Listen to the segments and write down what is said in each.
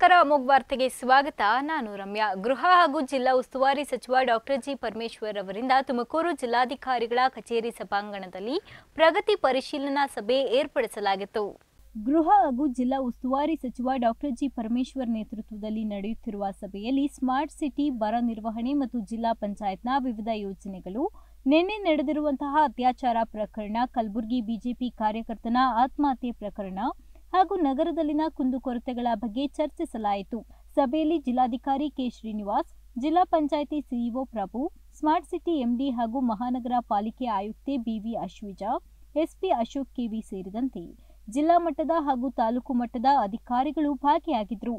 ನಮಸ್ಕಾರ ಅಮೋಘ್ ವಾರ್ತೆಗೆ ಸ್ವಾಗತ ನಾನು ರಮ್ಯಾ ಗೃಹ ಹಾಗೂ ಜಿಲ್ಲಾ ಉಸ್ತುವಾರಿ ಸಚಿವ ಡಾಕ್ಟರ್ ಜಿ ಪರಮೇಶ್ವರ್ ಅವರಿಂದ ತುಮಕೂರು ಜಿಲ್ಲಾಧಿಕಾರಿಗಳ ಕಚೇರಿ ಸಭಾಂಗಣದಲ್ಲಿ ಪ್ರಗತಿ ಪರಿಶೀಲನಾ ಸಭೆ ಏರ್ಪಡಿಸಲಾಗಿತ್ತು ಗೃಹ ಹಾಗೂ ಜಿಲ್ಲಾ ಉಸ್ತುವಾರಿ ಸಚಿವ ಡಾಕ್ಟರ್ ಜಿ ಪರಮೇಶ್ವರ್ ನೇತೃತ್ವದಲ್ಲಿ ನಡೆಯುತ್ತಿರುವ ಸಭೆಯಲ್ಲಿ ಸ್ಮಾರ್ಟ್ ಸಿಟಿ ಬರ ನಿರ್ವಹಣೆ ಮತ್ತು ಜಿಲ್ಲಾ ಪಂಚಾಯತ್ನ ವಿವಿಧ ಯೋಜನೆಗಳು ನಿನ್ನೆ ನಡೆದಿರುವಂತಹ ಅತ್ಯಾಚಾರ ಪ್ರಕರಣ ಕಲಬುರಗಿ ಬಿಜೆಪಿ ಕಾರ್ಯಕರ್ತನ ಆತ್ಮಹತ್ಯೆ ಪ್ರಕರಣ ಹಾಗೂ ನಗರದಲ್ಲಿನ ಕುಂದುಕೊರತೆಗಳ ಬಗ್ಗೆ ಚರ್ಚಿಸಲಾಯಿತು ಸಭೆಯಲ್ಲಿ ಜಿಲ್ಲಾಧಿಕಾರಿ ಕೆ ಶ್ರೀನಿವಾಸ್ ಜಿಲ್ಲಾ panchayat CEO Prabhu smart city MD ಹಾಗೂ ಮಹಾನಗರ ಪಾಲಿಕೆ ಆಯುಕ್ತೆ BV Ashwija SP Ashok KV ಸೇರಿದಂತೆ ಜಿಲ್ಲಾ ಮಟ್ಟದ ಹಾಗೂ ತಾಲೂಕು ಮಟ್ಟದ ಅಧಿಕಾರಿಗಳು ಭಾಗಿಯಾಗಿದ್ದರು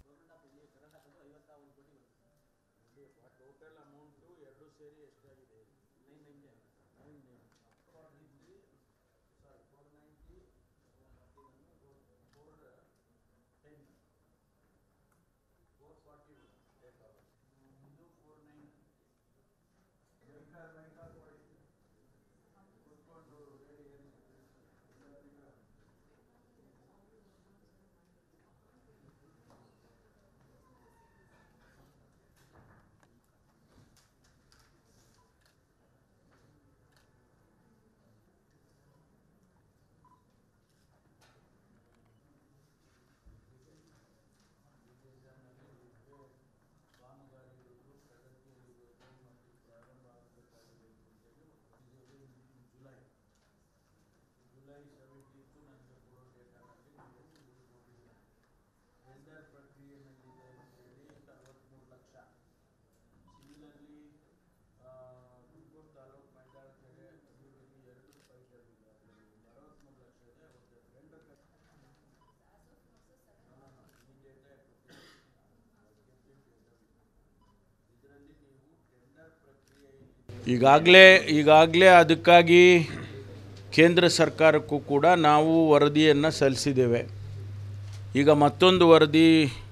ಈಗಾಗಲೇ ಈಗಾಗಲೇ ಅದಕ್ಕಾಗಿ ಕೇಂದ್ರ ಸರ್ಕಾರಕ್ಕೂ ಕೂಡ ನಾವು ವರದಿಯನ್ನು ಸಲ್ಲಿಸಿದ್ದೇವೆ ಈಗ ಮತ್ತೊಂದು ವರದಿ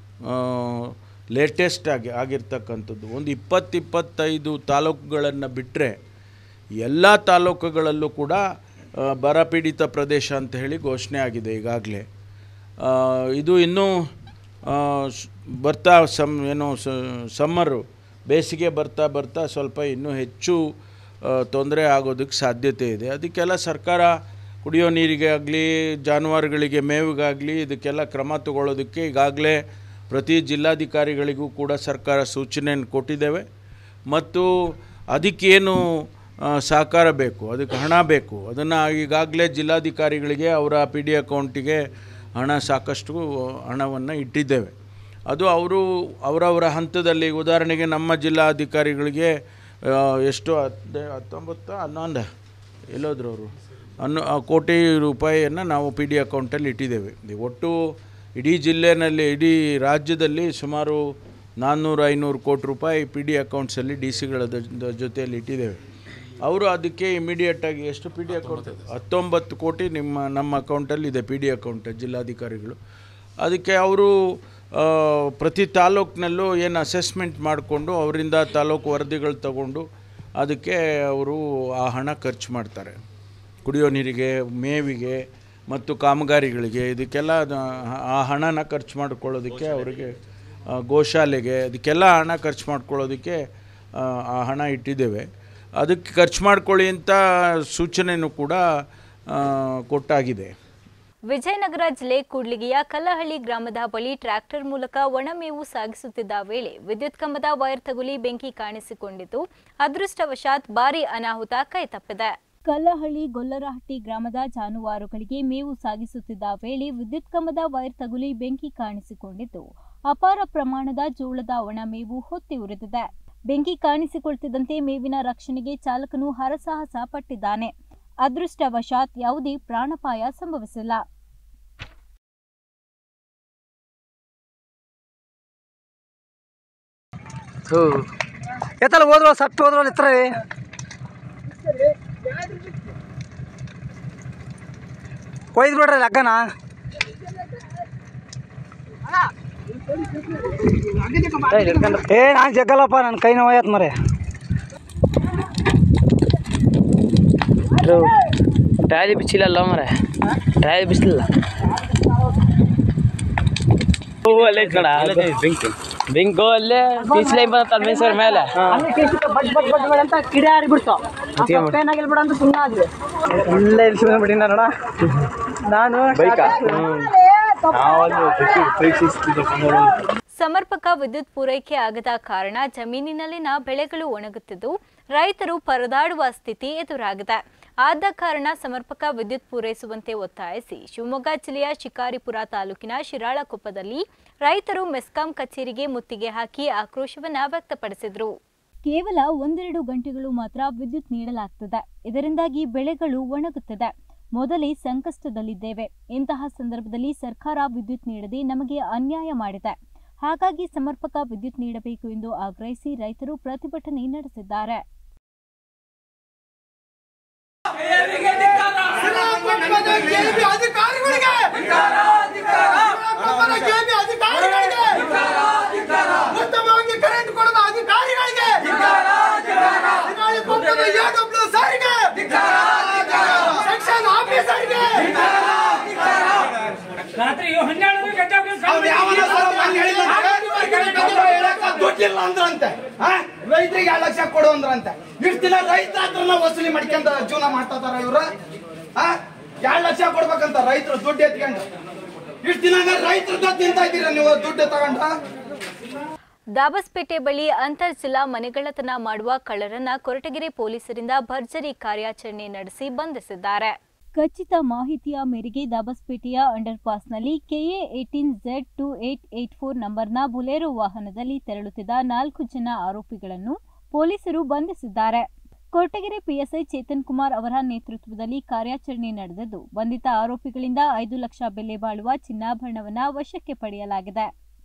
ಲೇಟೆಸ್ಟ್ ಆಗಿ ಆಗಿರ್ತಕ್ಕಂಥದ್ದು ಒಂದು ಇಪ್ಪತ್ತು ಇಪ್ಪತ್ತೈದು ತಾಲೂಕುಗಳನ್ನು ಬಿಟ್ಟರೆ ಎಲ್ಲ ತಾಲೂಕುಗಳಲ್ಲೂ ಕೂಡ ಆ, ಬರಪೀಡಿತ ಪ್ರದೇಶ ಅಂತ ಹೇಳಿ ಘೋಷಣೆ ಆಗಿದೆ ಈಗಾಗಲೇ ಆ, ಇದು ಇನ್ನೂ ಆ, ಸ್- ಬರ್ತಾ ಸಮ್ ಏನು ಸಮ್ಮರು ಬೇಸಿಗೆ ಬರ್ತಾ ಬರ್ತಾ ಸ್ವಲ್ಪ ಇನ್ನೂ ಹೆಚ್ಚು ತೊಂದರೆ ಆಗೋದಕ್ಕೆ ಸಾಧ್ಯತೆ ಇದೆ ಅದಕ್ಕೆಲ್ಲ ಸರ್ಕಾರ ಕುಡಿಯೋ ನೀರಿಗೆ ಆಗಲಿ ಜಾನುವಾರುಗಳಿಗೆ ಮೇವಿಗಾಗಲಿ ಇದಕ್ಕೆಲ್ಲ ಕ್ರಮ ತಗೊಳ್ಳೋದಕ್ಕೆ ಈಗಾಗಲೇ ಪ್ರತಿ ಜಿಲ್ಲಾಧಿಕಾರಿಗಳಿಗೂ ಕೂಡ ಸರ್ಕಾರ ಸೂಚನೆಯನ್ನು ಕೊಟ್ಟಿದ್ದೇವೆ ಮತ್ತು ಅದಕ್ಕೇನು ಆ, ಸಹಕಾರ ಬೇಕು ಅದಕ್ಕೆ ಹಣ ಬೇಕು ಅದನ್ನು ಈಗಾಗಲೇ ಜಿಲ್ಲಾಧಿಕಾರಿಗಳಿಗೆ ಅವರ ಪಿ ಡಿ ಅಕೌಂಟಿಗೆ ಹಣ ಸಾಕಷ್ಟು ಹಣವನ್ನು ಇಟ್ಟಿದ್ದೇವೆ ಅದು ಅವರು ಅವರವರ ಹಂತದಲ್ಲಿ ಉದಾಹರಣೆಗೆ ನಮ್ಮ ಜಿಲ್ಲಾಧಿಕಾರಿಗಳಿಗೆ ಆ, ಎಷ್ಟು ಹತ್ತು ಹತ್ತೊಂಬತ್ತು ಹನ್ನೊಂದು ಎಲ್ಲೋದ್ರು ಅವರು ಹನ್ನೊ ಆ, ಕೋಟಿ ರೂಪಾಯಿಯನ್ನು ನಾವು ಪಿ ಡಿ ಅಕೌಂಟಲ್ಲಿ ಇಟ್ಟಿದ್ದೇವೆ ಇದು ಒಟ್ಟು ಇಡೀ ಜಿಲ್ಲೆಯಲ್ಲಿ ಇಡೀ ರಾಜ್ಯದಲ್ಲಿ ಸುಮಾರು ನಾನ್ನೂರು ಐನೂರು ಕೋಟಿ ರೂಪಾಯಿ ಪಿ ಡಿ ಅಕೌಂಟ್ಸಲ್ಲಿ ಡಿ ಸಿಗಳ ಜೊತೆಯಲ್ಲಿ ಇಟ್ಟಿದ್ದೇವೆ ಅವರು ಅದಕ್ಕೆ ಇಮಿಡಿಯೇಟಾಗಿ ಎಷ್ಟು ಪಿ ಡಿ ಅಕೌಂಟ್ ಹತ್ತೊಂಬತ್ತು ಕೋಟಿ ನಿಮ್ಮ ನಮ್ಮ ಅಕೌಂಟಲ್ಲಿ ಇದೆ ಪಿ ಡಿ ಅಕೌಂಟ್ ಜಿಲ್ಲಾಧಿಕಾರಿಗಳು ಅದಕ್ಕೆ ಅವರು ಆ, ಪ್ರತಿ ತಾಲೂಕಿನಲ್ಲೂ ಏನು ಅಸೆಸ್ಮೆಂಟ್ ಮಾಡಿಕೊಂಡು ಅವರಿಂದ ತಾಲೂಕು ವರದಿಗಳು ತಗೊಂಡು ಅದಕ್ಕೆ ಅವರು ಆ ಹಣ ಖರ್ಚು ಮಾಡ್ತಾರೆ ಕುಡಿಯೋ ನೀರಿಗೆ ಮೇವಿಗೆ ಮತ್ತು ಕಾಮಗಾರಿಗಳಿಗೆ ಇದಕ್ಕೆಲ್ಲ ಅದು- ಆ ಹಣನ ಖರ್ಚು ಮಾಡ್ಕೊಳ್ಳೋದಕ್ಕೆ ಅವರಿಗೆ ಆ, ಗೋಶಾಲೆಗೆ ಅದಕ್ಕೆಲ್ಲ ಹಣ ಖರ್ಚು ಮಾಡ್ಕೊಳ್ಳೋದಕ್ಕೆ ಆ, ಆ ಹಣ ಇಟ್ಟಿದ್ದೇವೆ ಅದಕ್ಕೆ ಖರ್ಚು ಮಾಡ್ಕೊಳ್ಳಿ ಅಂತ ಸೂಚನೆಯೂ ಕೂಡ ಆ, ಕೊಟ್ಟಾಗಿದೆ ವಿಜಯನಗರ ಜಿಲ್ಲೆ ಕೂಡ್ಲಿಗಿಯ ಕಲ್ಲಹಳ್ಳಿ ಗ್ರಾಮದ ಬಳಿ ಟ್ರ್ಯಾಕ್ಟರ್ ಮೂಲಕ ಒಣಮೇವು ಸಾಗಿಸುತ್ತಿದ್ದ ವೇಳೆ ವಿದ್ಯುತ್ ಕಂಬದ ವೈರ್ ತಗುಲಿ ಬೆಂಕಿ ಕಾಣಿಸಿಕೊಂಡಿದ್ದು ಅದೃಷ್ಟವಶಾತ್ ಭಾರಿ ಅನಾಹುತ ಕೈತಪ್ಪಿದೆ ಕಲ್ಲಹಳ್ಳಿ ಗೊಲ್ಲರಹಟ್ಟಿ ಗ್ರಾಮದ ಜಾನುವಾರುಗಳಿಗೆ ಮೇವು ಸಾಗಿಸುತ್ತಿದ್ದ ವೇಳೆ ವಿದ್ಯುತ್ ಕಂಬದ ವೈರ್ ತಗುಲಿ ಬೆಂಕಿ ಕಾಣಿಸಿಕೊಂಡಿದ್ದು ಅಪಾರ ಪ್ರಮಾಣದ ಜೋಳದ ಒಣಮೇವು ಹೊತ್ತಿ ಉರಿದಿದೆ ಬೆಂಕಿ ಕಾಣಿಸಿಕೊಳ್ತಿದ್ದಂತೆ ಮೇವಿನ ರಕ್ಷಣೆಗೆ ಚಾಲಕನು ಹರಸಾಹಸ ಪಟ್ಟಿದ್ದಾನೆ ಅದೃಷ್ಟವಶಾತ್ ಯಾವುದೇ ಪ್ರಾಣಾಪಾಯ ಸಂಭವಿಸಿಲ್ಲ ಹ್ಞೂ ಎತ್ತಲ್ಲ ಹೋದ್ರು ಸಟ್ಟು ಹೋದ್ರು ಎತ್ತರ ಕೊಯ್ದು ಬಿಡ್ರಿ ಲಗ್ಗನ ಏ ನಾನು ಜಗ್ಗಲ್ಲಪ್ಪ ನನ್ನ ಕೈ ನೋವಾಯತ್ ಮರೆ ಟ್ರಾಲಿ ಬಿಚ್ಚಿಲ್ಲ ಮರ ಟ್ರಾಲಿ ಬಿಚ್ಚಲಿಲ್ಲ ಅಲ್ಲೇ ಐತ್ ಕಣ ಬಿಂಕು ಅಲ್ಲೇ ಪೀಸ್ ಲೈನ್ ಬಂತ ಮೈಸೂರ್ ಮೇಲೆ ಅಲ್ಲಿ ಟೀ ಸಿಕ್ಕ ಬಡ್ ಬಡ್ ಬಡ್ ಬಡ್ ಅಂತ ಕಿಡಿ ಹಾರಿ ಬಿಡ್ತು ಪೇನ್ ಆಗಿಲ್ಲ ಬಿಡ ಅಂತ ಸುಮ್ಮನೆ ಆದ್ವಿ ಇಲ್ಲೇ ಇಲ್ಸ್ಕೊಂಡ್ ಬಿಡಿ ನೋಡ ನಾನು ಸಮರ್ಪಕ ವಿದ್ಯುತ್ ಪೂರೈಕೆ ಆಗದ ಕಾರಣ ಜಮೀನಿನಲ್ಲಿನ ಬೆಳೆಗಳು ಒಣಗುತ್ತಿದ್ದು ರೈತರು ಪರದಾಡುವ ಸ್ಥಿತಿ ಎದುರಾಗಿದೆ ಆದ ಕಾರಣ ಸಮರ್ಪಕ ವಿದ್ಯುತ್ ಪೂರೈಸುವಂತೆ ಒತ್ತಾಯಿಸಿ ಶಿವಮೊಗ್ಗ ಜಿಲ್ಲೆಯ ಶಿಕಾರಿಪುರ ತಾಲೂಕಿನ ಶಿರಾಳಕೊಪ್ಪದಲ್ಲಿ ರೈತರು ಮೆಸ್ಕಾಂ ಕಚೇರಿಗೆ ಮುತ್ತಿಗೆ ಹಾಕಿ ಆಕ್ರೋಶವನ್ನ ವ್ಯಕ್ತಪಡಿಸಿದರು ಕೇವಲ ಒಂದೆರಡು ಗಂಟೆಗಳು ಮಾತ್ರ ವಿದ್ಯುತ್ ನೀಡಲಾಗ್ತದೆ ಇದರಿಂದಾಗಿ ಬೆಳೆಗಳು ಒಣಗುತ್ತದೆ ಮೊದಲೇ ಸಂಕಷ್ಟದಲ್ಲಿದ್ದೇವೆ ಇಂತಹ ಸಂದರ್ಭದಲ್ಲಿ ಸರ್ಕಾರ ವಿದ್ಯುತ್ ನೀಡದೆ ನಮಗೆ ಅನ್ಯಾಯ ಮಾಡಿದೆ ಹಾಗಾಗಿ ಸಮರ್ಪಕ ವಿದ್ಯುತ್ ನೀಡಬೇಕು ಎಂದು ಆಗ್ರಹಿಸಿ ರೈತರು ಪ್ರತಿಭಟನೆ ನಡೆಸಿದ್ದಾರೆ ಅಧಿಕಾರಿಗಳಿಗೆ ಅಧಿಕಾರಿಗಳಿಗೆ ಉತ್ತಮವಾಗಿ ಕರೆಂಟ್ ಕೊಡದ ಅಧಿಕಾರಿಗಳಿಗೆ ಶಿರಾಳಕೊಪ್ಪದ ಎಡಬ್ಲ್ಯೂ ಸರ್ಗೆ ಸೆಕ್ಷನ್ ಆಫೀಸರ್ಗೆ ದುಡ್ಡಿಲ್ಲ ಅಂದ್ರಂತೆ ಆ? ರೈತರಿಗೆ ಎರಡು ಲಕ್ಷ ಕೊಡು ಅಂದ್ರಂತೆ ಇಷ್ಟು ದಿನ ರೈತ ಹತ್ರನ ವಸೂಲಿ ಮಾಡ್ಕೊಂತ ಜೀವನ ಮಾಡ್ತಾರ ಇವ್ರು ಎರಡು ಲಕ್ಷ ಕೊಡ್ಬೇಕಂತ ರೈತರು ದುಡ್ಡು ಎತ್ಕೊಂಡು ಇಷ್ಟು ದಿನ ರೈತರದ್ದು ತಿಂತಾ ಇದ್ದೀರಾ ನೀವು ದುಡ್ಡು ತಗೊಂಡ ದಾಬಸ್ಪೇಟೆ ಬಳಿ ಅಂತರ್ ಜಿಲ್ಲಾ ಮನೆಗಳ್ಳತನ ಮಾಡುವ ಕಳ್ಳರನ್ನ ಕೊರಟಗೆರೆ ಪೊಲೀಸರಿಂದ ಭರ್ಜರಿ ಕಾರ್ಯಾಚರಣೆ ನಡೆಸಿ ಬಂಧಿಸಿದ್ದಾರೆ ಖಚಿತ ಮಾಹಿತಿಯ ಮೇರೆಗೆ ದಾಬಸ್ಪೇಟೆಯ ಅಂಡರ್ ಪಾಸ್ನಲ್ಲಿ KA eighteen Z two eight eight four ನಂಬರ್ನ ಬುಲೆರೋ ವಾಹನದಲ್ಲಿ ತೆರಳುತ್ತಿದ್ದ ನಾಲ್ಕು ಜನ ಆರೋಪಿಗಳನ್ನು ಪೊಲೀಸರು ಬಂಧಿಸಿದ್ದಾರೆ ಕೊರಟಗೆರೆ ಪಿಎಸ್ಐ ಚೇತನ್ ಕುಮಾರ್ ಅವರ ನೇತೃತ್ವದಲ್ಲಿ ಕಾರ್ಯಾಚರಣೆ ನಡೆದಿದ್ದು ಬಂಧಿತ ಆರೋಪಿಗಳಿಂದ ಐದು ಲಕ್ಷ ಬೆಲೆ ಬಾಳುವ ಚಿನ್ನಾಭರಣವನ್ನ ವಶಕ್ಕೆ ಪಡೆಯಲಾಗಿದೆ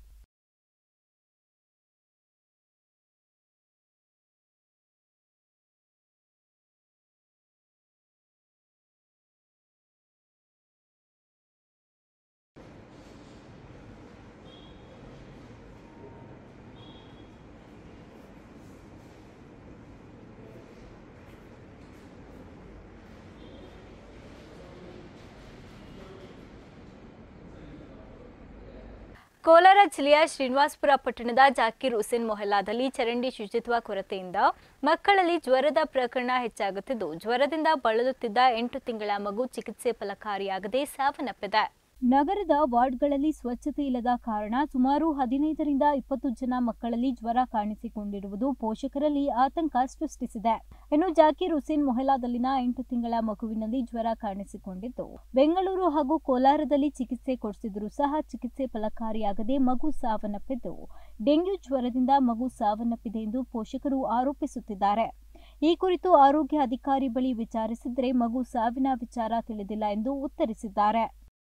ಕೋಲಾರ ಜಿಲ್ಲೆಯ ಶ್ರೀನಿವಾಸಪುರ ಪಟ್ಟಣದ ಜಾಕೀರ್ ಹುಸೇನ್ ಮೊಹಲ್ಲಾದಲ್ಲಿ ಚರಂಡಿ ಶುಚಿತ್ವ ಕೊರತೆಯಿಂದ ಮಕ್ಕಳಲ್ಲಿ ಜ್ವರದ ಪ್ರಕರಣ ಹೆಚ್ಚಾಗುತ್ತಿದ್ದು ಜ್ವರದಿಂದ ಬಳಲುತ್ತಿದ್ದ ಎಂಟು ತಿಂಗಳ ಮಗು ಚಿಕಿತ್ಸೆ ಫಲಕಾರಿಯಾಗದೆ ಸಾವನ್ನಪ್ಪಿದೆ ನಗರದ ವಾರ್ಡ್ಗಳಲ್ಲಿ ಸ್ವಚ್ಛತೆ ಇಲ್ಲದ ಕಾರಣ ಸುಮಾರು ಹದಿನೈದರಿಂದ ಇಪ್ಪತ್ತು ಜನ ಮಕ್ಕಳಲ್ಲಿ ಜ್ವರ ಕಾಣಿಸಿಕೊಂಡಿರುವುದು ಪೋಷಕರಲ್ಲಿ ಆತಂಕ ಸೃಷ್ಟಿಸಿದೆ ಇನ್ನು ಜಾಕೀರ್ ಹುಸೇನ್ ಮೊಹಲ್ಲಾದಲ್ಲಿನ ಎಂಟು ತಿಂಗಳ ಮಗುವಿನಲ್ಲಿ ಜ್ವರ ಕಾಣಿಸಿಕೊಂಡಿದ್ದು ಬೆಂಗಳೂರು ಹಾಗೂ ಕೋಲಾರದಲ್ಲಿ ಚಿಕಿತ್ಸೆ ಕೊಡಿಸಿದ್ರೂ ಸಹ ಚಿಕಿತ್ಸೆ ಫಲಕಾರಿಯಾಗದೆ ಮಗು ಸಾವನ್ನಪ್ಪಿದ್ದು ಡೆಂಗ್ಯೂ ಜ್ವರದಿಂದ ಮಗು ಸಾವನ್ನಪ್ಪಿದೆ ಎಂದು ಪೋಷಕರು ಆರೋಪಿಸುತ್ತಿದ್ದಾರೆ ಈ ಕುರಿತು ಆರೋಗ್ಯ ಅಧಿಕಾರಿ ಬಳಿ ವಿಚಾರಿಸಿದ್ರೆ ಮಗು ಸಾವಿನ ವಿಚಾರ ತಿಳಿದಿಲ್ಲ ಎಂದು ಉತ್ತರಿಸಿದ್ದಾರೆ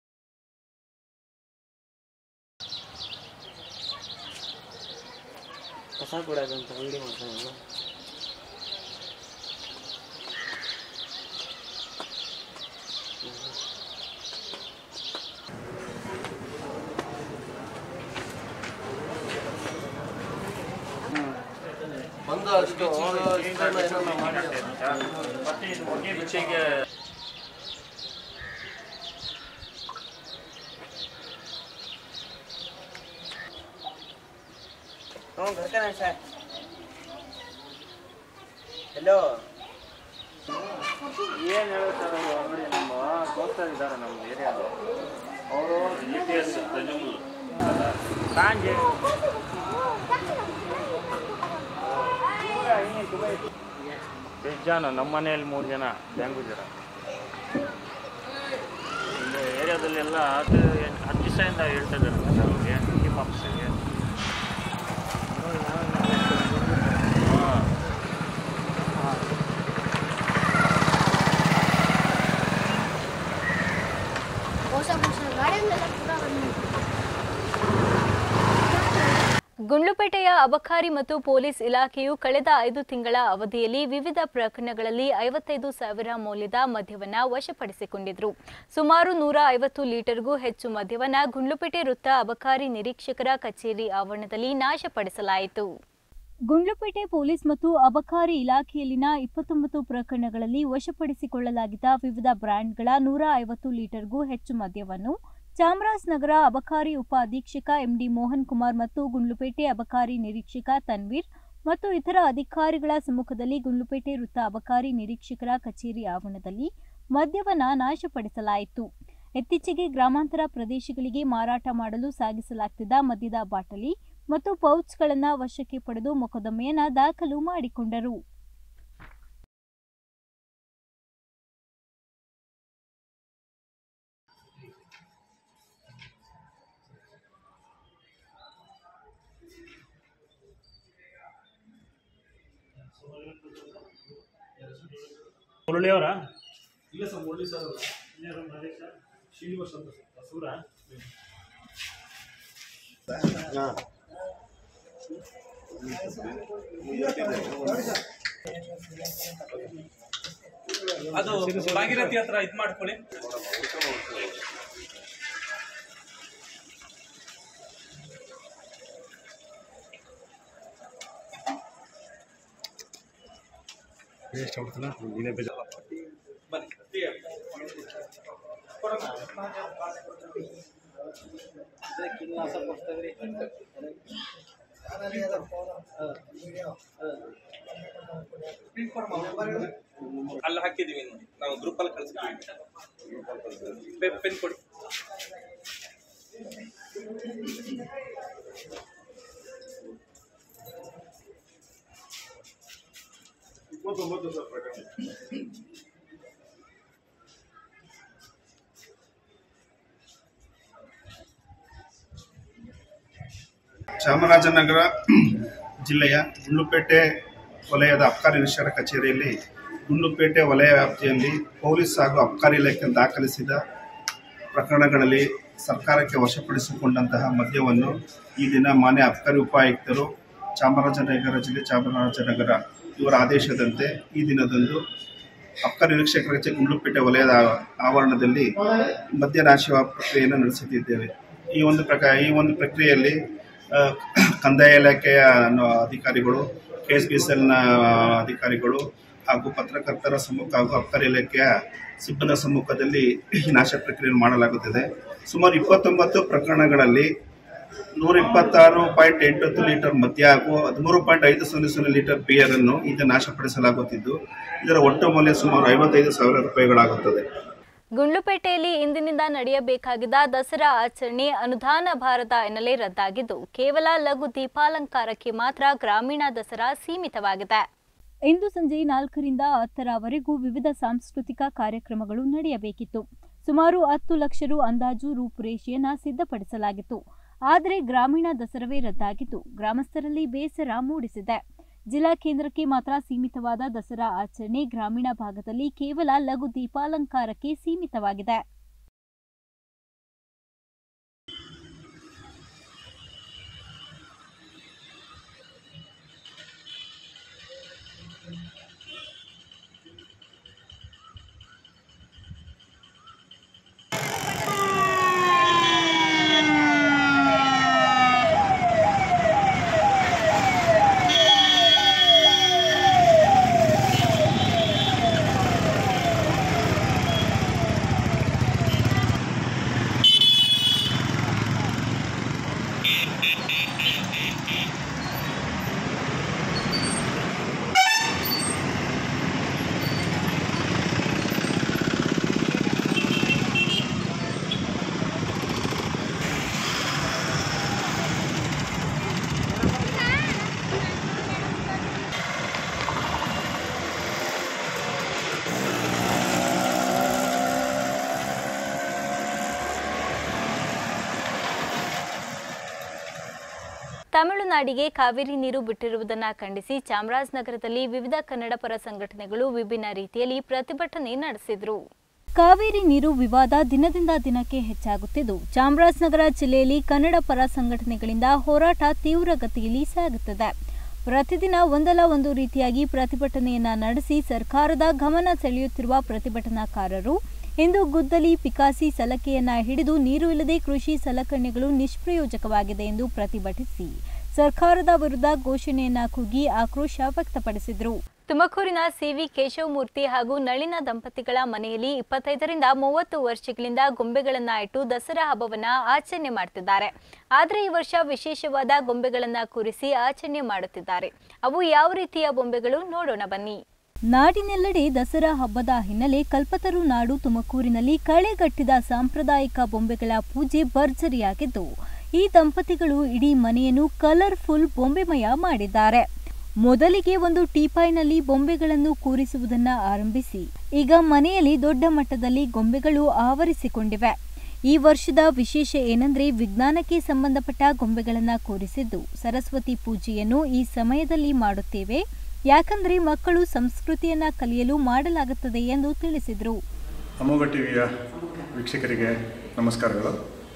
ಕಸ ಕೊಡೋದಂತ ಅಂಗಡಿ ಮಾಡ್ತಾನೆ ಹಲೋ ಏನು ಹೇಳ್ತಾರೆ ಅಂಗಡಿ ನಮ್ಮ ದೋಸ್ತರು ಇದ್ದಾರೆ ನಮ್ಮ ಏರಿಯಾದ ಅವರು ಜಿ ಪಿ ಎಸ್ ಸಾಂಜೆ ಎಷ್ಟು ಜನ ನಮ್ಮ ಮನೆಯಲ್ಲಿ ಮೂರು ಜನ ಡೆಂಗು ಜ್ವರ ಇಲ್ಲಿ ಏರಿಯಾದಲ್ಲೆಲ್ಲ ಅದು ಏನ್- ಹತ್ತು ದಿವಸದಿಂದ ಹೇಳ್ತಾ ಇದ್ದಾರೆ ಅವ್ರಿಗೆ ನಿಮ್ಮ ಆಫೀಸಿಗೆ ಹಾಂ ಗುಂಡ್ಲುಪೇಟೆಯ ಅಬಕಾರಿ ಮತ್ತು ಪೊಲೀಸ್ ಇಲಾಖೆಯು ಕಳೆದ ಐದು ತಿಂಗಳ ಅವಧಿಯಲ್ಲಿ ವಿವಿಧ ಪ್ರಕರಣಗಳಲ್ಲಿ ಐವತ್ತೈದು ಸಾವಿರ ಮೌಲ್ಯದ ಮದ್ಯವನ್ನ ವಶಪಡಿಸಿಕೊಂಡಿದ್ರು ಸುಮಾರು ನೂರ ಐವತ್ತು ಲೀಟರ್ಗೂ ಹೆಚ್ಚು ಮದ್ಯವನ್ನ ಗುಂಡ್ಲುಪೇಟೆ ವೃತ್ತ ಅಬಕಾರಿ ನಿರೀಕ್ಷಕರ ಕಚೇರಿ ಆವರಣದಲ್ಲಿ ನಾಶಪಡಿಸಲಾಯಿತು ಗುಂಡ್ಲುಪೇಟೆ ಪೊಲೀಸ್ ಮತ್ತು ಅಬಕಾರಿ ಇಲಾಖೆಯಲ್ಲಿನ ಇಪ್ಪತ್ತೊಂಬತ್ತು ಪ್ರಕರಣಗಳಲ್ಲಿ ವಶಪಡಿಸಿಕೊಳ್ಳಲಾಗಿದ್ದ ವಿವಿಧ ಬ್ರ್ಯಾಂಡ್ಗಳ ನೂರ ಐವತ್ತು ಲೀಟರ್ಗೂ ಹೆಚ್ಚು ಮದ್ಯವನ್ನು ಚಾಮರಾಜನಗರ ಅಬಕಾರಿ ಉಪ ಅಧೀಕ್ಷಕ ಎಂಡಿ ಮೋಹನ್ ಕುಮಾರ್ ಮತ್ತು ಗುಂಡ್ಲುಪೇಟೆ ಅಬಕಾರಿ ನಿರೀಕ್ಷಕ ತನ್ವೀರ್ ಮತ್ತು ಇತರ ಅಧಿಕಾರಿಗಳ ಸಮ್ಮುಖದಲ್ಲಿ ಗುಂಡ್ಲುಪೇಟೆ ವೃತ್ತ ಅಬಕಾರಿ ನಿರೀಕ್ಷಕರ ಕಚೇರಿ ಆವರಣದಲ್ಲಿ ಮದ್ಯವನ್ನ ನಾಶಪಡಿಸಲಾಯಿತು ಇತ್ತೀಚೆಗೆ ಗ್ರಾಮಾಂತರ ಪ್ರದೇಶಗಳಿಗೆ ಮಾರಾಟ ಮಾಡಲು ಸಾಗಿಸಲಾಗ್ತಿದ್ದ ಮದ್ಯದ ಬಾಟಲಿ ಮತ್ತು ಪೌಚ್ಗಳನ್ನು ವಶಕ್ಕೆ ಪಡೆದು ಮೊಕದ್ದಮೆಯನ್ನ ದಾಖಲು ಮಾಡಿಕೊಂಡರು ಮುರಳಿಯವರ ಇಲ್ಲ ಸರ್ ಮುರಳಿ ಸರ್ ಅವರು ಶ್ರೀನಿವಾಸ್ ಅಂತ ಸರ್ ಹಸೂರ ಅದು ಭಾಗೀರಥಿ ಹತ್ರ ಇದು ಮಾಡ್ಕೊಳ್ಳಿ ಬನ್ನಿ ಅಲ್ಲಿ ಹಾಕಿದೀವಿ ನೋಡಿ ನಾವು ಗ್ರೂಪ್ ಅಲ್ಲಿ ಕಳಿಸ್ತೀವಿ ಪೆ- ಪೆನ್ ಕೊಡಿ ಇಪ್ಪತ್ತೊಂಬತ್ತು ಸರ್ ಪ್ರಕರಣ ಚಾಮರಾಜನಗರ ಜಿಲ್ಲೆಯ ಗುಂಡ್ಲುಪೇಟೆ ವಲಯದ ಅಬ್ಕಾರಿ ನಿರೀಕ್ಷಕರ ಕಚೇರಿಯಲ್ಲಿ ಗುಂಡ್ಲುಪೇಟೆ ವಲಯ ವ್ಯಾಪ್ತಿಯಲ್ಲಿ ಪೊಲೀಸ್ ಹಾಗೂ ಅಬ್ಕಾರಿ ಇಲಾಖೆ ದಾಖಲಿಸಿದ ಪ್ರಕರಣಗಳಲ್ಲಿ ಸರ್ಕಾರಕ್ಕೆ ವಶಪಡಿಸಿಕೊಂಡಂತಹ ಮದ್ಯವನ್ನು ಈ ದಿನ ಮಾನ್ಯ ಅಬ್ಕಾರಿ ಉಪಾಯುಕ್ತರು ಚಾಮರಾಜನಗರ ಜಿಲ್ಲೆ ಚಾಮರಾಜನಗರ ಇವರ ಆದೇಶದಂತೆ ಈ ದಿನದಂದು ಅಬ್ಕಾರಿ ನಿರೀಕ್ಷಕರ ಕಚೇರಿ ಗುಂಡ್ಲುಪೇಟೆ ವಲಯದ ಆವರಣದಲ್ಲಿ ಮದ್ಯನಾಶುವ ಪ್ರಕ್ರಿಯೆಯನ್ನು ನಡೆಸುತ್ತಿದ್ದೇವೆ ಈ ಒಂದು ಪ್ರಕಾರ ಈ ಒಂದು ಪ್ರಕ್ರಿಯೆಯಲ್ಲಿ ಆ, ಕಂದಾಯ ಇಲಾಖೆಯ ನ- ಅಧಿಕಾರಿಗಳು ಕೆ ಎಸ್ ಬಿ ಎಸ್ ಎಲ್ನ ಅಧಿಕಾರಿಗಳು ಹಾಗೂ ಪತ್ರಕರ್ತರ ಸಮ್ಮುಖ ಹಾಗೂ ಅಬ್ಕಾರಿ ಇಲಾಖೆಯ ಸಿಬ್ಬಂದಿ ಸಮ್ಮುಖದಲ್ಲಿ ಈ ನಾಶ ಪ್ರಕ್ರಿಯೆಯನ್ನು ಮಾಡಲಾಗುತ್ತದೆ ಸುಮಾರು ಇಪ್ಪತ್ತೊಂಬತ್ತು ಪ್ರಕರಣಗಳಲ್ಲಿ ನೂರ ಇಪ್ಪತ್ತಾರು ಪಾಯಿಂಟ್ ಎಂಟತ್ತು ಲೀಟರ್ ಮದ್ಯ ಹಾಗೂ ಹದಿಮೂರು ಪಾಯಿಂಟ್ ಐದು ಸೊನ್ನೆ ಸೊನ್ನೆ ಲೀಟರ್ ಬಿಯರ್ ಅನ್ನು ಇದು ನಾಶಪಡಿಸಲಾಗುತ್ತಿದ್ದು ಇದರ ಒಟ್ಟು ಮೌಲ್ಯ ಸುಮಾರು ಐವತ್ತೈದು ಸಾವಿರ ರೂಪಾಯಿಗಳಾಗುತ್ತದೆ ಗುಂಡ್ಲುಪೇಟೆಯಲ್ಲಿ ಇಂದಿನಿಂದ ನಡೆಯಬೇಕಾಗಿದ್ದ ದಸರಾ ಆಚರಣೆ ಅನುದಾನ ಭಾರತ ಎನ್ನಲೇ ರದ್ದಾಗಿದ್ದು ಕೇವಲ ಲಘು ದೀಪಾಲಂಕಾರಕ್ಕೆ ಮಾತ್ರ ಗ್ರಾಮೀಣ ದಸರಾ ಸೀಮಿತವಾಗಿದೆ ಇಂದು ಸಂಜೆ ನಾಲ್ಕರಿಂದ ಹತ್ತರವರೆಗೂ ವಿವಿಧ ಸಾಂಸ್ಕೃತಿಕ ಕಾರ್ಯಕ್ರಮಗಳು ನಡೆಯಬೇಕಿತ್ತು ಸುಮಾರು ಹತ್ತು ಲಕ್ಷ ರು ಅಂದಾಜು ರೂಪುರೇಷೆಯನ್ನ ಸಿದ್ಧಪಡಿಸಲಾಗಿತ್ತು ಆದರೆ ಗ್ರಾಮೀಣ ದಸರವೇ ರದ್ದಾಗಿದ್ದು ಗ್ರಾಮಸ್ಥರಲ್ಲಿ ಬೇಸರ ಮೂಡಿಸಿದೆ ಜಿಲ್ಲಾ ಕೇಂದ್ರಕ್ಕೆ ಮಾತ್ರ ಸೀಮಿತವಾದ ದಸರಾ ಆಚರಣೆ ಗ್ರಾಮೀಣ ಭಾಗದಲ್ಲಿ ಕೇವಲ ಲಘು ದೀಪಾಲಂಕಾರಕ್ಕೆ ಸೀಮಿತವಾಗಿದೆ ತಮಿಳುನಾಡಿಗೆ ಕಾವೇರಿ ನೀರು ಬಿಟ್ಟಿರುವುದನ್ನು ಖಂಡಿಸಿ ಚಾಮರಾಜನಗರದಲ್ಲಿ ವಿವಿಧ ಕನ್ನಡ ಪರ ಸಂಘಟನೆಗಳು ವಿಭಿನ್ನ ರೀತಿಯಲ್ಲಿ ಪ್ರತಿಭಟನೆ ನಡೆಸಿದರು ಕಾವೇರಿ ನೀರು ವಿವಾದ ದಿನದಿಂದ ದಿನಕ್ಕೆ ಹೆಚ್ಚಾಗುತ್ತಿದ್ದು ಚಾಮರಾಜನಗರ ಜಿಲ್ಲೆಯಲ್ಲಿ ಕನ್ನಡ ಪರ ಸಂಘಟನೆಗಳಿಂದ ಹೋರಾಟ ತೀವ್ರಗತಿಯಲ್ಲಿ ಸಾಗುತ್ತದೆ ಪ್ರತಿದಿನ ಒಂದಲ್ಲ ಒಂದು ರೀತಿಯಾಗಿ ಪ್ರತಿಭಟನೆಯನ್ನ ನಡೆಸಿ ಸರ್ಕಾರದ ಗಮನ ಸೆಳೆಯುತ್ತಿರುವ ಪ್ರತಿಭಟನಾಕಾರರು ಇಂದು ಗುದ್ದಲಿ ಪಿಕಾಸಿ ಸಲಕೆಯನ್ನ ಹಿಡಿದು ನೀರು ಇಲ್ಲದೆ ಕೃಷಿ ಸಲಕರಣೆಗಳು ನಿಷ್ಪ್ರಯೋಜಕವಾಗಿದೆ ಎಂದು ಪ್ರತಿಭಟಿಸಿ ಸರ್ಕಾರದ ವಿರುದ್ಧ ಘೋಷಣೆಯನ್ನ ಕೂಗಿ ಆಕ್ರೋಶ ವ್ಯಕ್ತಪಡಿಸಿದರು ತುಮಕೂರಿನ ಸಿವಿ ಕೇಶವಮೂರ್ತಿ ಹಾಗೂ ನಳಿನ ದಂಪತಿಗಳ ಮನೆಯಲ್ಲಿ ಇಪ್ಪತ್ತೈದರಿಂದ ಮೂವತ್ತು ವರ್ಷಗಳಿಂದ ಗೊಂಬೆಗಳನ್ನ ಇಟ್ಟು ದಸರಾ ಹಬ್ಬವನ್ನ ಆಚರಣೆ ಮಾಡ್ತಿದ್ದಾರೆ ಆದರೆ ಈ ವರ್ಷ ವಿಶೇಷವಾದ ಗೊಂಬೆಗಳನ್ನ ಕೂರಿಸಿ ಆಚರಣೆ ಮಾಡುತ್ತಿದ್ದಾರೆ ಅವು ಯಾವ ರೀತಿಯ ಬೊಂಬೆಗಳು ನೋಡೋಣ ಬನ್ನಿ ನಾಡಿನೆಲ್ಲೆಡೆ ದಸರಾ ಹಬ್ಬದ ಹಿನ್ನೆಲೆ ಕಲ್ಪತರು ನಾಡು ತುಮಕೂರಿನಲ್ಲಿ ಕಳೆಗಟ್ಟಿದ ಸಾಂಪ್ರದಾಯಿಕ ಬೊಂಬೆಗಳ ಪೂಜೆ ಭರ್ಜರಿಯಾಗಿದ್ದು ಈ ದಂಪತಿಗಳು ಇಡೀ ಮನೆಯನ್ನು ಕಲರ್ಫುಲ್ ಬೊಂಬೆಮಯ ಮಾಡಿದ್ದಾರೆ ಮೊದಲಿಗೆ ಒಂದು ಟೀಪಾಯ್ನಲ್ಲಿ ಬೊಂಬೆಗಳನ್ನು ಕೂರಿಸುವುದನ್ನ ಆರಂಭಿಸಿ ಈಗ ಮನೆಯಲ್ಲಿ ದೊಡ್ಡ ಮಟ್ಟದಲ್ಲಿ ಗೊಂಬೆಗಳು ಆವರಿಸಿಕೊಂಡಿವೆ ಈ ವರ್ಷದ ವಿಶೇಷ ಏನೆಂದ್ರೆ ವಿಜ್ಞಾನಕ್ಕೆ ಸಂಬಂಧಪಟ್ಟ ಗೊಂಬೆಗಳನ್ನ ಕೂರಿಸಿದ್ದು ಸರಸ್ವತಿ ಪೂಜೆಯನ್ನು ಈ ಸಮಯದಲ್ಲಿ ಮಾಡುತ್ತೇವೆ ಯಾಕಂದ್ರೆ ಮಕ್ಕಳು ಸಂಸ್ಕೃತಿಯನ್ನ ಕಲಿಯಲು ಮಾಡಲಾಗುತ್ತದೆ ಎಂದು ತಿಳಿಸಿದರು ಅಮೋಘ ಟಿವಿಯ ವೀಕ್ಷಕರಿಗೆ ನಮಸ್ಕಾರಗಳು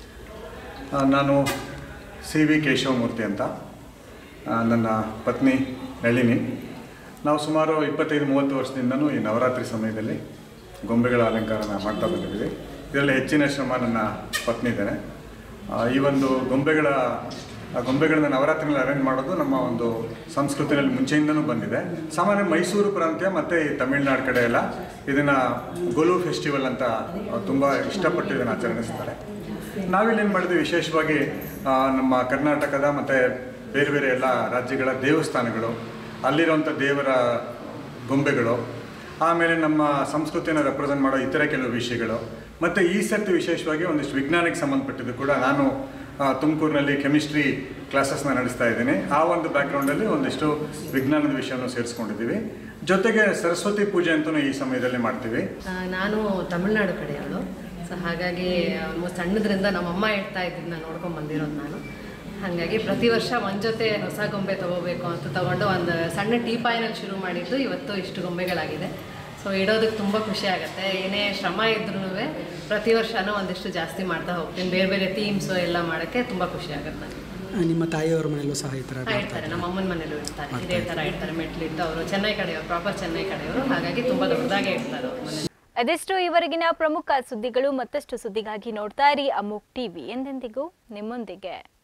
ಆ, ನಾನು ಸಿ ವಿ ಕೇಶವಮೂರ್ತಿ ಅಂತ ಆ, ನನ್ನ ಪತ್ನಿ ನಳಿನಿ ನಾವು ಸುಮಾರು ಇಪ್ಪತ್ತೈದು ಮೂವತ್ತು ವರ್ಷದಿಂದನೂ ಈ ನವರಾತ್ರಿ ಸಮಯದಲ್ಲಿ ಗೊಂಬೆಗಳ ಅಲಂಕಾರನ ಮಾಡ್ತಾ ಬಂದಿದ್ದೀವಿ ಇದರಲ್ಲಿ ಹೆಚ್ಚಿನ ಶ್ರಮ ನನ್ನ ಪತ್ನಿ ಇದ್ದೇನೆ ಆ, ಈ ಒಂದು ಗೊಂಬೆಗಳ ಆ ಗೊಂಬೆಗಳನ್ನ ನವರಾತ್ರಿನಲ್ಲಿ ಅರೇಂಜ್ ಮಾಡೋದು ನಮ್ಮ ಒಂದು ಸಂಸ್ಕೃತಿಯಲ್ಲಿ ಮುಂಚೆಯಿಂದನೂ ಬಂದಿದೆ ಸಾಮಾನ್ಯ ಮೈಸೂರು ಪ್ರಾಂತ್ಯ ಮತ್ತು ಈ ತಮಿಳುನಾಡು ಕಡೆ ಎಲ್ಲ ಇದನ್ನು ಗೊಲು ಫೆಸ್ಟಿವಲ್ ಅಂತ ತುಂಬ ಇಷ್ಟಪಟ್ಟು ಇದನ್ನು ಆಚರಿಸ್ತಾರೆ ನಾವಿಲ್ಲೇನು ಮಾಡಿದ್ವಿ ವಿಶೇಷವಾಗಿ ಆ, ನಮ್ಮ ಕರ್ನಾಟಕದ ಮತ್ತು ಬೇರೆ ಬೇರೆ ಎಲ್ಲ ರಾಜ್ಯಗಳ ದೇವಸ್ಥಾನಗಳು ಅಲ್ಲಿರುವಂಥ ದೇವರ ಗೊಂಬೆಗಳು ಆಮೇಲೆ ನಮ್ಮ ಸಂಸ್ಕೃತಿಯನ್ನು ರೆಪ್ರೆಸೆಂಟ್ ಮಾಡೋ ಇತರ ಕೆಲವು ವಿಷಯಗಳು ಮತ್ತು ಈ ಸರ್ತಿ ವಿಶೇಷವಾಗಿ ಒಂದಿಷ್ಟು ವಿಜ್ಞಾನಕ್ಕೆ ಸಂಬಂಧಪಟ್ಟಿದ್ದು ಕೂಡ ನಾನು ಆ, ತುಮಕೂರಿನಲ್ಲಿ ಕೆಮಿಸ್ಟ್ರಿ ಕ್ಲಾಸಸ್ನ ನಡೆಸ್ತಾ ಇದ್ದೀನಿ ಆ ಒಂದು ಬ್ಯಾಕ್ಗ್ರೌಂಡಲ್ಲಿ ಒಂದಿಷ್ಟು ವಿಜ್ಞಾನದ ವಿಷಯವನ್ನು ಸೇರಿಸ್ಕೊಂಡಿದ್ದೀವಿ ಜೊತೆಗೆ ಸರಸ್ವತಿ ಪೂಜೆ ಅಂತಲೂ ಈ ಸಮಯದಲ್ಲಿ ಮಾಡ್ತೀವಿ ಆ, ನಾನು ತಮಿಳ್ನಾಡು ಕಡೆಯವಳು ಸೊ ಹಾಗಾಗಿ ಆಲ್ಮೋಸ್ಟ್ ಸಣ್ಣದ್ರಿಂದ ನಮ್ಮಮ್ಮ ಇಡ್ತಾ ಇದ್ದನ್ನ ನೋಡ್ಕೊಂಡು ಬಂದಿರೋದು ನಾನು ಹಾಗಾಗಿ ಪ್ರತಿ ವರ್ಷ ಒಂದು ಜೊತೆ ಹೊಸ ಗೊಂಬೆ ತೊಗೋಬೇಕು ಅಂತ ತಗೊಂಡು ಒಂದು ಸಣ್ಣ ಟೀಪಾಯ್ನಲ್ಲಿ ಶುರು ಮಾಡಿದ್ದು ಇವತ್ತು ಇಷ್ಟು ಗೊಂಬೆಗಳಾಗಿದೆ ಸೊ ಇಡೋದಕ್ಕೆ ತುಂಬ ಖುಷಿ ಆಗುತ್ತೆ ಏನೇ ಶ್ರಮ ಇದ್ರೂ ಪ್ರತಿ ವರ್ಷನೂ ಒಂದಿಷ್ಟು ಜಾಸ್ತಿ ಮಾಡ್ತಾ ಹೋಗ್ತೀನಿ ಬೇರೆ ಬೇರೆ ಥೀಮ್ಸು ಎಲ್ಲ ಮಾಡೋಕ್ಕೆ ತುಂಬ ಖುಷಿ ಆಗುತ್ತೆ ನನಗೆ ನಿಮ್ಮ ತಾಯಿಯವರ ಮನೆಯಲ್ಲೂ ಸಹ ಈ ಥರ ಹಾ, ಇಡ್ತಾರೆ ನಮ್ಮ ಅಮ್ಮನ ಮನೇಲೂ ಇಡ್ತಾರೆ ಇದೇ ಥರ ಇಡ್ತಾರೆ ಮೆಟ್ಲಿಟ್ಟು ಅವರು ಚೆನ್ನೈ ಕಡೆಯವರು ಪ್ರಾಪರ್ ಚೆನ್ನೈ ಕಡೆಯವರು ಹಾಗಾಗಿ ತುಂಬ ದೊಡ್ಡದಾಗೆ ಇಡ್ತಾರೆ ಅವ್ರ ಮನೆ ಅದೆಷ್ಟು ಇವರೆಗಿನ ಪ್ರಮುಖ ಸುದ್ದಿಗಳು ಮತ್ತಷ್ಟು ಸುದ್ದಿಗಾಗಿ ನೋಡ್ತಾ ಇರಿ ಅಮುಕ್ ಟಿವಿ ಎಂದೆಂದಿಗೂ ನಿಮ್ಮೊಂದಿಗೆ